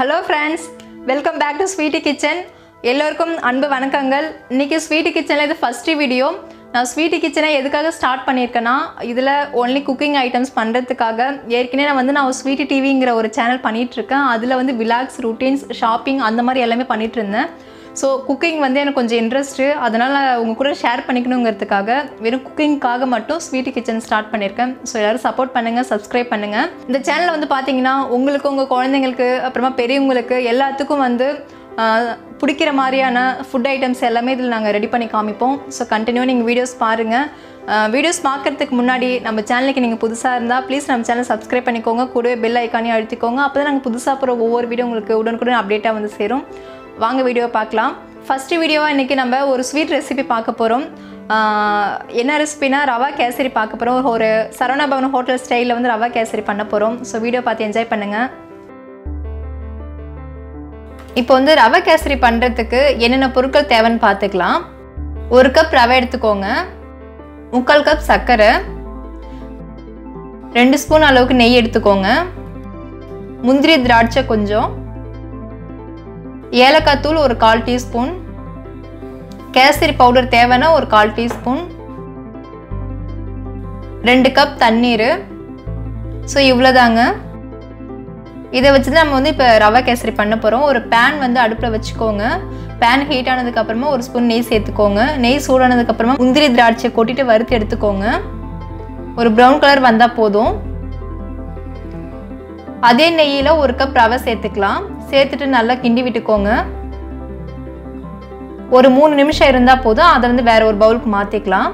hello friends welcome back to Sweety Kitchen எல்லோருக்கும் அன்பு வணக்கங்கள் இன்றைக்கி ஸ்வீட்டி கிச்சனில் இது ஃபஸ்ட்டு வீடியோ நான் ஸ்வீட்டி கிச்சனை எதுக்காக ஸ்டார்ட் பண்ணியிருக்கேன்னா இதில் ஒன்லி குக்கிங் ஐட்டம்ஸ் பண்ணுறதுக்காக ஏற்கனவே நான் வந்து நான் ஸ்வீட்டி டிவிங்கிற ஒரு சேனல் பண்ணிகிட்ருக்கேன் அதில் வந்து விலாக்ஸ் ரூட்டீன்ஸ் ஷாப்பிங் அந்த மாதிரி எல்லாமே பண்ணிகிட்டு இருந்தேன் ஸோ குக்கிங் வந்து எனக்கு கொஞ்சம் இன்ட்ரெஸ்ட்டு அதனால் உங்கள் கூட ஷேர் பண்ணிக்கணுங்கிறதுக்காக வெறும் குக்கிங்காக மட்டும் ஸ்வீட்டி கிச்சன் ஸ்டார்ட் பண்ணியிருக்கேன் ஸோ எல்லோரும் சப்போர்ட் பண்ணுங்கள் சப்ஸ்கிரைப் பண்ணுங்கள் இந்த சேனலில் வந்து பார்த்தீங்கன்னா உங்களுக்கு உங்கள் குழந்தைங்களுக்கு அப்புறமா பெரியவங்களுக்கு எல்லாத்துக்கும் வந்து ஆஹ், பிடிக்கிற மாதிரியான ஃபுட் ஐட்டம்ஸ் எல்லாமே இதில் நாங்கள் ரெடி பண்ணி காமிப்போம் ஸோ கண்டினியூ நீங்கள் வீடியோஸ் பாருங்கள் வீடியோஸ் பார்க்கறதுக்கு முன்னாடி நம்ம சேனலுக்கு நீங்கள் புதுசாக இருந்தால் ப்ளீஸ் நம்ம சேனல் சப்ஸ்கிரைப் பண்ணிக்கோங்க கூடவே பெல் ஐக்கானையும் அழுத்திக்கோங்க அப்போ தான் நாங்கள் புதுசாக போகிற ஒவ்வொரு வீடியோ உங்களுக்கு உடனுக்குடன் அப்டேட்டாக வந்து சேரும் வாங்க வீடியோ பார்க்கலாம் ஃபஸ்ட்டு வீடியோவாக இன்றைக்கி நம்ம ஒரு ஸ்வீட் ரெசிபி பார்க்க போகிறோம் என்ன ரெசிபினா ரவா கேசரி பார்க்க போகிறோம் ஒரு சரவணா பவன் ஹோட்டல் ஸ்டைலில் வந்து ரவா கேசரி பண்ண போகிறோம் ஸோ வீடியோ பார்த்து என்ஜாய் பண்ணுங்கள் இப்போ வந்து ரவை கேசரி பண்ணுறதுக்கு என்னென்ன பொருட்கள் தேவைன்னு பார்த்துக்கலாம் ஒரு கப் ரவை எடுத்துக்கோங்க முக்கால் கப் சர்க்கரை ரெண்டு ஸ்பூன் அளவுக்கு நெய் எடுத்துக்கோங்க முந்திரி திராட்சை கொஞ்சம் ஏலக்காய் தூள் ஒரு கால் டீஸ்பூன் கேசரி பவுடர் தேவைன்னா ஒரு கால் டீஸ்பூன் ரெண்டு கப் தண்ணீர் ஸோ இவ்வளோதாங்க இதை வச்சு தான் நம்ம வந்து இப்போ ரவை கேசரி பண்ண போகிறோம் ஒரு பேன் வந்து அடுப்பில் வச்சுக்கோங்க பேன் ஹீட் ஆனதுக்கப்புறமா ஒரு ஸ்பூன் நெய் சேர்த்துக்கோங்க நெய் சூடானதுக்கப்புறமா முந்திரி திராட்சை கொட்டிட்டு வறுத்து எடுத்துக்கோங்க ஒரு ப்ரௌன் கலர் வந்தால் போதும் அதே நெய்யில் ஒரு கப் ரவை சேர்த்துக்கலாம் சேர்த்துட்டு நல்லா கிண்டி விட்டுக்கோங்க ஒரு மூணு நிமிஷம் இருந்தால் போதும் அதை வந்து வேற ஒரு பவுலுக்கு மாற்றிக்கலாம்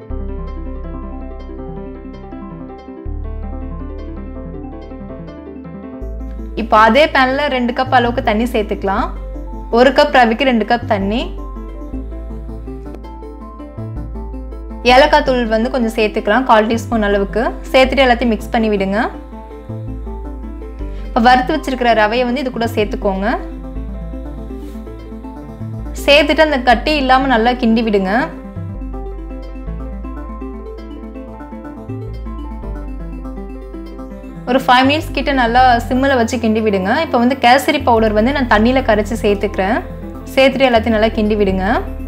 இப்போ அதே பேனில் ரெண்டு கப் அளவுக்கு தண்ணி சேர்த்துக்கலாம் ஒரு கப் ரவிக்கு ரெண்டு கப் தண்ணி ஏலக்காய் தூள் வந்து கொஞ்சம் சேர்த்துக்கலாம் கால் டீஸ்பூன் அளவுக்கு சேர்த்துட்டு எல்லாத்தையும் மிக்ஸ் பண்ணி விடுங்க இப்போ வறுத்து வச்சிருக்கிற ரவையை வந்து இது கூட சேர்த்துக்கோங்க சேர்த்துட்டு அந்த கட்டி இல்லாமல் நல்லா கிண்டி விடுங்க ஒரு ஃபைவ் மினிட்ஸ் கிட்ட நல்லா சிம்மில் வச்சு கிண்டி விடுங்க இப்போ வந்து கேசரி பவுடர் வந்து நான் தண்ணியில் கரைச்சி சேர்த்துக்கிறேன் சேர்த்துட்டு எல்லாத்தையும் நல்லா கிண்டி விடுங்க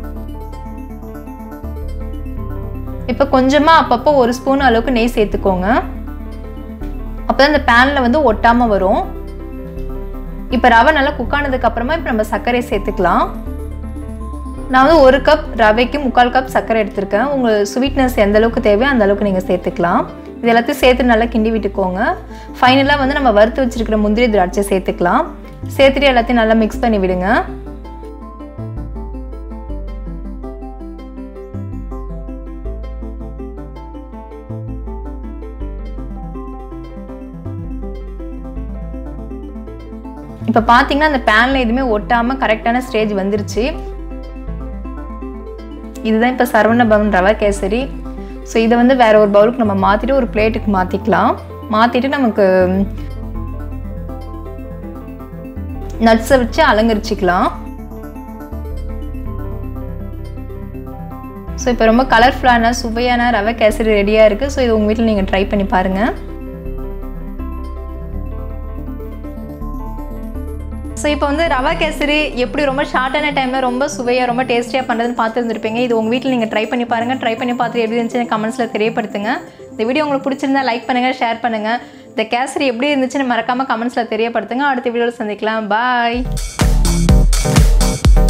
இப்போ கொஞ்சமாக அப்பப்போ ஒரு ஸ்பூன் அளவுக்கு நெய் சேர்த்துக்கோங்க அப்போ தான் இந்த பேனில் வந்து ஒட்டாமல் வரும் இப்போ ரவை நல்லா குக் ஆனதுக்கு அப்புறமா இப்போ நம்ம சர்க்கரை சேர்த்துக்கலாம் நான் வந்து ஒரு கப் ரவைக்கு முக்கால் கப் சர்க்கரை எடுத்திருக்கேன் உங்கள் ஸ்வீட்னஸ் எந்த அளவுக்கு தேவையோ அந்த அளவுக்கு நீங்கள் சேர்த்துக்கலாம் இது எல்லாத்தையும் சேர்த்து நல்லா கிண்டி விட்டுக்கோங்க ஃபைனலாக வந்து நம்ம வறுத்து வச்சிருக்கிற முந்திரி திராட்சை சேர்த்துக்கலாம் சேர்த்துட்டு எல்லாத்தையும் நல்லா மிக்ஸ் பண்ணி விடுங்க இப்போ பார்த்தீங்கன்னா அந்த பேனில் எதுவுமே ஒட்டாமல் கரெக்டான ஸ்டேஜ் வந்துருச்சு இதுதான் இப்போ சரவண பவன் ரவா கேசரி ஸோ இதை வந்து வேற ஒரு பவுலுக்கு நம்ம மாற்றிட்டு ஒரு பிளேட்டுக்கு மாற்றிக்கலாம் மாற்றிட்டு நமக்கு நட்ஸை வச்சு அலங்கரிச்சிக்கலாம் ஸோ இப்போ ரொம்ப கலர்ஃபுல்லான சுவையான ரவை கேசரி ரெடியாக இருக்குது ஸோ இது உங்கள் வீட்டில் நீங்கள் ட்ரை பண்ணி பாருங்கள் ஸோ இப்போ வந்து ரவா கேசரி எப்படி ரொம்ப ஷார்ட்டான டைமில் ரொம்ப சுவையாக ரொம்ப டேஸ்டியாக பண்ணுறதுன்னு பார்த்துருந்துருப்பீங்க இது உங்கள் வீட்டில் நீங்கள் ட்ரை பண்ணி பாருங்கள் ட்ரை பண்ணி பார்த்துட்டு எப்படி இருந்துச்சுன்னு கமெண்ட்ஸில் தெரியப்படுத்துங்க இந்த வீடியோ உங்களுக்கு பிடிச்சிருந்தா லைக் பண்ணுங்கள் ஷேர் பண்ணுங்கள் இந்த கேசரி எப்படி இருந்துச்சுன்னு மறக்காமல் கமெண்ட்ஸில் தெரியப்படுத்துங்க அடுத்த வீடியோவில் சந்திக்கலாம் பாய்